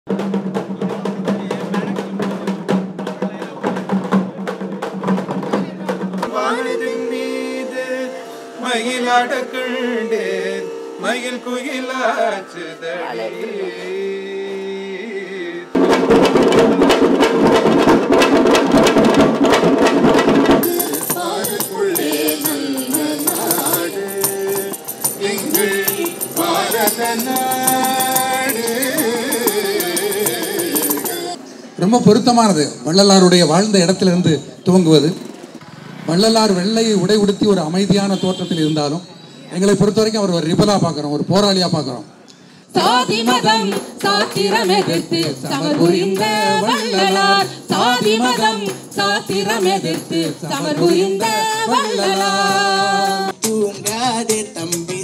வானத்தின் மீது மயிலாட கண்டேன் மயில் குயிலாச்சுதடி பாருக்குள்ளே நல்ல நாடு எங்கள் பாரத நாடு ரொம்ப பொருத்தமானது வள்ளலாருடைய வாழ்ந்த இடத்திலிருந்து துவங்குவது வள்ளலார் வெள்ளை உடை உடுத்தி ஒரு அமைதியான தோற்றத்தில் இருந்தாலும் எங்களை பொறுத்த வரைக்கும் அவர் ஒரு ரிபலா பார்க்குறோம் ஒரு போராளியா பார்க்குறோம் சாதி மதம் சாத்திரம் எதிர்த்து சமர் புரிந்த வள்ளலார் சாதி மதம் சாத்திரம் எதிர்த்து சமர் புரிந்த வள்ளலார் தூங்காதே தம்பி